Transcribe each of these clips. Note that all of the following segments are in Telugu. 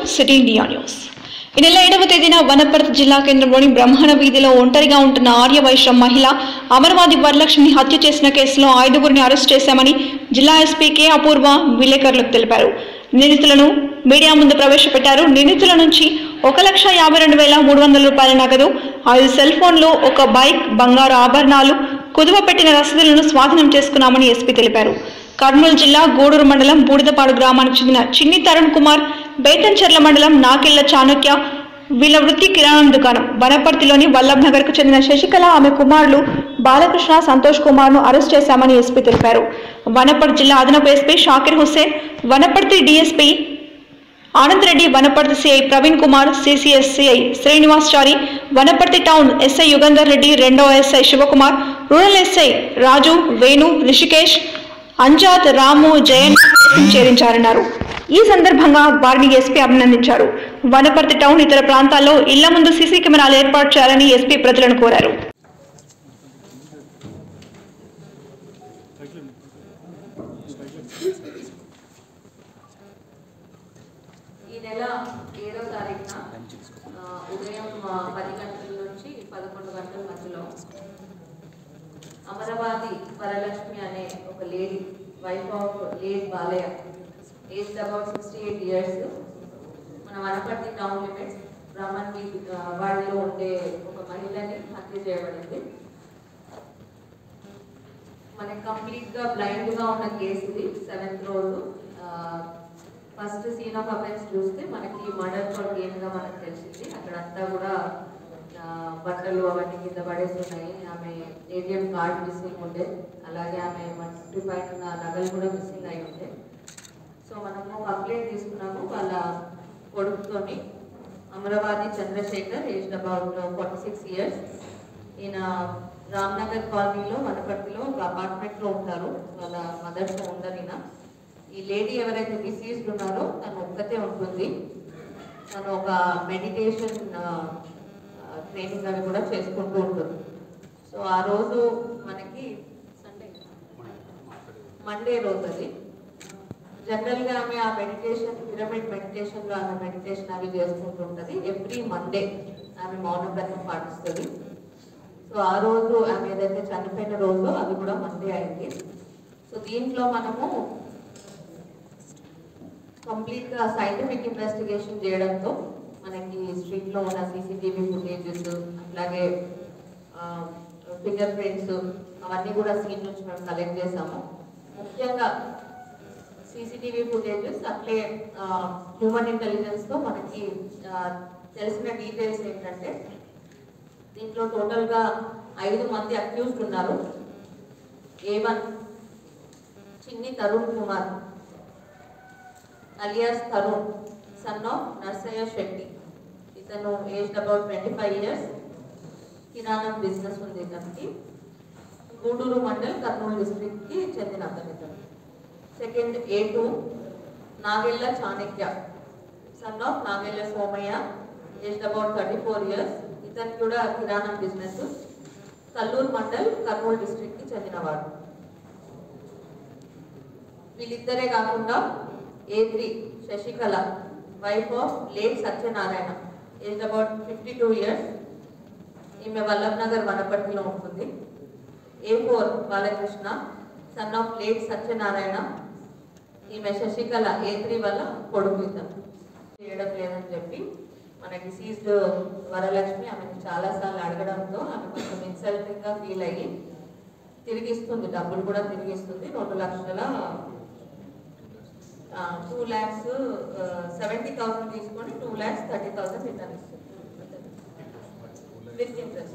సిటీ ఇండియా న్యూస్ ఈ నెల ఏడవ తేదీన వనపర్తి జిల్లా కేంద్రంలోని బ్రహ్మణ వీధిలో ఒంటరిగా ఉంటున్న ఆర్యవైశ్యం మహిళ అమరవాది వరలక్ష్మిని హత్య చేసిన కేసులో ఐదుగురిని అరెస్ట్ చేశామని జిల్లా ఎస్పీ కె అపూర్వ విలేకరులకు తెలిపారు నిందితులను మీడియా ముందు ప్రవేశపెట్టారు నిందితుల నుంచి ఒక లక్ష యాభై రెండు వేల మూడు వందల రూపాయల నగదు ఐదు సెల్ ఫోన్లు ఒక బైక్ బంగారు ఆభరణాలు కుదువ పెట్టిన రసీదులను స్వాధీనం చేసుకున్నామని ఎస్పీ తెలిపారు కర్నూలు జిల్లా గూడూరు మండలం బూడిదపాడు గ్రామానికి చెందిన చిన్ని తరుణ్ కుమార్ బేతంచెర్ల మండలం నాకెళ్ల చాణక్య వీళ్ళ వృత్తి కిరాణం దుకాణం వనపర్తిలోని వల్లభ్ నగర్ కు చెందిన శశికళ ఆమె కుమారులు బాలకృష్ణ సంతోష్ కుమార్ ను అరెస్ట్ చేశామని ఎస్పీ తెలిపారు వనపర్తి జిల్లా అదనపు SP Shakir Hussain Wanaparthy DSP Anand Reddy Wanaparthy CI Praveen Kumar CCS CI Srinivas Chari Wanaparthy town SI Yugandhar Reddy రెండో SI Shivakumar rural SI Raju Venu Rishikesh Amjad Ramu Jayan చేరించారన్నారు ఈ సందర్భంగా వారిని ఎస్పీ అభినందించారు వనపర్తి టౌన్ ఇతర ప్రాంతాల్లో ఇళ్ల ముందు సీసీ కెమెరాలు ఏర్పాటు చేయాలని ఎస్పీ ప్రజలను కోరారు ఈ నెల ఏడవ తారీఖున ఆ, ఉదయం ఆ, పది గంటల నుంచి పదకొండు గంటల మధ్యలో అమరవాది వరలక్ష్మి అనే ఒక lady wife of late Balaiah age about sixty eight years మన వనపర్తి టౌన్ లిమిట్స్ బ్రహ్మన్ వీధి ఆ, వాడిలో ఉండే ఒక మహిళని హత్య చేయబడింది మనకి కంప్లీట్ గా బ్లైండ్ గా ఉన్న కేసు ఇది సెవెంత్ రోజు ఫస్ట్ సీన్ ఆఫ్ అఫెన్స్ చూస్తే మనకి మర్డర్ ఫర్ గేమ్ గా మనకు తెలిసింది అక్కడంతా కూడా ఆ, బట్టలు అవన్నీ కింద పడేసి ఉన్నాయి ఆమె ఏటీఎం కార్డ్ మిస్సింగ్ ఉండే అలాగే ఆమె మన చుట్టూ పైన ఉన్న నగలు కూడా మిస్సింగ్ అయి ఉండే సో మనము కంప్లైంట్ తీసుకున్నాము వాళ్ళ కొడుకుతోని Amaravathi Chandrasekhar age about forty six years ఈయన రామ్నగర్ కాలనీలో వనపర్తిలో ఒక అపార్ట్మెంట్ లో ఉంటారు వాళ్ళ మదర్స్ ఉండరు ఈయన ఈ లేడీ ఎవరైతే డిసీజ్డ్ ఉన్నారో తను ఒక్కతే ఉంటుంది తను ఒక మెడిటేషన్ ట్రైనింగ్ అవి కూడా చేసుకుంటూ ఉంటుంది సో ఆ రోజు మనకి సండే మండే రోజు అది జనరల్ గా ఆమె ఆ మెడిటేషన్ పిరమిడ్ మెడిటేషన్ లో ఆమె మెడిటేషన్ అవి చేసుకుంటూ ఉంటది ఎవ్రీ మండే ఆమె మౌనవ్రతం పాటిస్తుంది సో ఆ రోజు ఆమె ఏదైతే చనిపోయిన రోజు అది కూడా మండే అయింది సో దీంట్లో మనము కంప్లీట్ గా సైంటిఫిక్ ఇన్వెస్టిగేషన్ చేయడంతో మనకి స్ట్రీట్ లో ఉన్న సీసీటీవీ ఫుటేజెస్ అట్లాగే ఫింగర్ ప్రింట్స్ అవన్నీ కూడా సీన్ నుంచి మేము కలెక్ట్ చేసాము ముఖ్యంగా సీసీటీవీ ఫుటేజెస్ అట్లే హ్యూమన్ ఇంటెలిజెన్స్ తో మనకి ఆ, తెలిసిన డీటెయిల్స్ ఏంటంటే దీంట్లో టోటల్ గా ఐదు మంది అక్యూజ్డ్ ఉన్నారు A one Chinni Tarun Kumar alias Tarun son of Narsaiah Shetty ఇతను age about twenty five years కిరాణం బిజినెస్ ఉంది ఇతనికి గూడూరు మండల్ కర్నూలు డిస్ట్రిక్ట్ కి చెందిన అతను ఇతను second A two Nagella Chanakya son of Nagella Somaiah age about thirty four years ఇతను కూడా కిరాణం బిజినెస్ కల్లూరు మండల్ కర్నూలు డిస్ట్రిక్ట్ కి చెందినవాడు వీళ్ళిద్దరే కాకుండా A three Sasikala wife of late Satyanarayana age about fifty two years ఈమె వల్లభ్ నగర్ వనపర్తిలో ఉంటుంది A four Balakrishna son of late Satyanarayana ఈమె శశికళ ఏ త్రీ వల్ల కొడుకు ఇతను చేయడం లేదని చెప్పి మనకి సీజ్డ్ వరలక్ష్మి ఆమెకి చాలా సార్లు అడగడంతో ఆమె కొంచెం ఇన్సల్టింగ్ గా ఫీల్ అయ్యి తిరిగిస్తుంది డబ్బులు కూడా తిరిగిస్తుంది రెండు లక్షల టూ ల్యాక్స్ సెవెంటీ థౌసండ్ తీసుకొని two lakhs thirty thousand return ఇస్తుంది విత్ ఇంట్రెస్ట్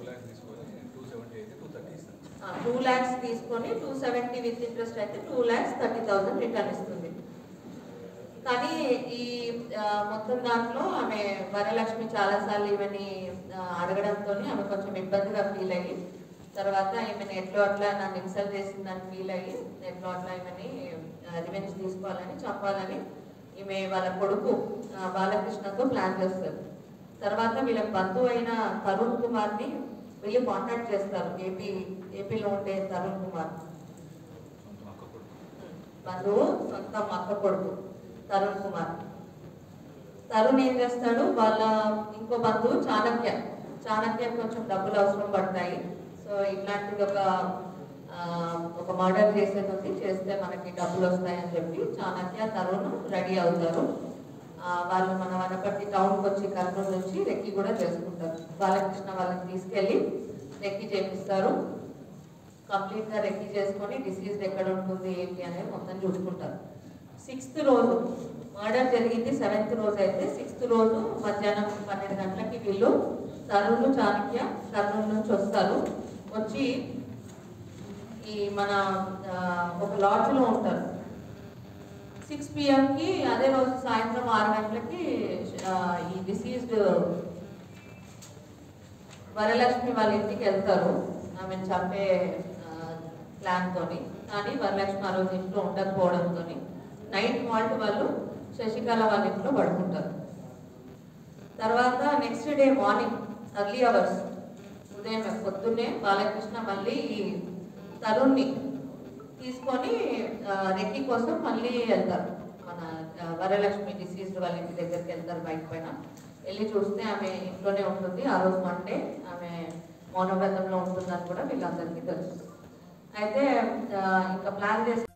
టూ ల్యాక్స్ తీసుకొని టూ సెవెంటీ విత్ ఇంట్రెస్ట్ అయితే two lakhs thirty thousand return ఇస్తుంది కానీ ఈ ఆ, మొత్తం దాంట్లో ఆమె వరలక్ష్మి చాలాసార్లు ఈమెని ఆ, అడగడంతో ఆమె కొంచెం ఇబ్బందిగా ఫీల్ అయ్యి తర్వాత ఈమెను ఎట్లో అట్లా నన్ను ఇన్సల్ట్ చేసిందని ఫీల్ అయ్యి ఎట్లో అట్లా ఈమెని రివెంజ్ తీసుకోవాలని చంపాలని ఈమె వాళ్ళ కొడుకు ఆ, బాలకృష్ణతో ప్లాన్ చేస్తారు తర్వాత వీళ్ళ బంధువు అయిన తరుణ్ కుమార్ని వీళ్ళు కాంటాక్ట్ చేస్తారు ఏపీ ఏపీలో ఉండే తరుణ్ కుమార్ బంధువు సొంత అక్క కొడుకు తరుణ్ కుమార్ తరుణ్ ఏం చేస్తాడు వాళ్ళ ఇంకో బంధువు చాణక్య చాణక్య కొంచెం డబ్బులు అవసరం పడతాయి సో ఇట్లాంటిది ఒక ఆ, ఒక మర్డర్ చేసేది ఉంది చేస్తే మనకి డబ్బులు వస్తాయని చెప్పి చాణక్య తరుణ్ రెడీ అవుతారు ఆ, వాళ్ళు మన వనపర్తి టౌన్కి వచ్చి కర్నూలు నుంచి రెక్కి కూడా చేసుకుంటారు బాలకృష్ణ వాళ్ళని తీసుకెళ్ళి రెక్కి చేపిస్తారు కంప్లీట్ గా రెక్కి చేసుకొని డిసీజ్ ఎక్కడ ఉంటుంది ఏంటి అనేది మొత్తం చూసుకుంటారు సిక్స్త్ రోజు మర్డర్ జరిగింది సెవెంత్ రోజు అయితే సిక్స్త్ రోజు మధ్యాహ్నం పన్నెండు గంటలకి వీళ్ళు తరుణ్ చాణక్య కర్నూలు నుంచి వస్తారు వచ్చి ఈ మన ఆ, ఒక లాడ్జ్ లో ఉంటారు సిక్స్ కి అదే రోజు సాయంత్రం ఆరు గంటలకి ఆ, ఈ డిసీజ్డ్ వరలక్ష్మి వాళ్ళ ఇంటికి వెళ్తారు ఆమెను చంపే ప్లాన్ తోని కానీ వరలక్ష్మి ఆ రోజు ఇంట్లో ఉండకపోవడంతో నైట్ వాల్ట్ వాళ్ళు శశికళ వాళ్ళ ఇంట్లో పడుకుంటారు తర్వాత next day morning early hours ఉదయం పొద్దున్నే బాలకృష్ణ మళ్ళీ ఈ తరుణ్ని తీసుకొని ఆ, రెక్కి కోసం మళ్ళీ వెళ్తారు మన ఆ, వరలక్ష్మి డిసీజ్డ్ వాళ్ళ ఇంటి దగ్గరికి వెళ్తారు బైక్ పైన వెళ్ళి చూస్తే ఆమె ఇంట్లోనే ఉంటుంది ఆ రోజు మండే ఆమె మౌనవ్రతంలో ఉంటుందని కూడా వీళ్ళందరికీ తెలుసు అయితే ఆ, ఇంకా ప్లాన్ చేసి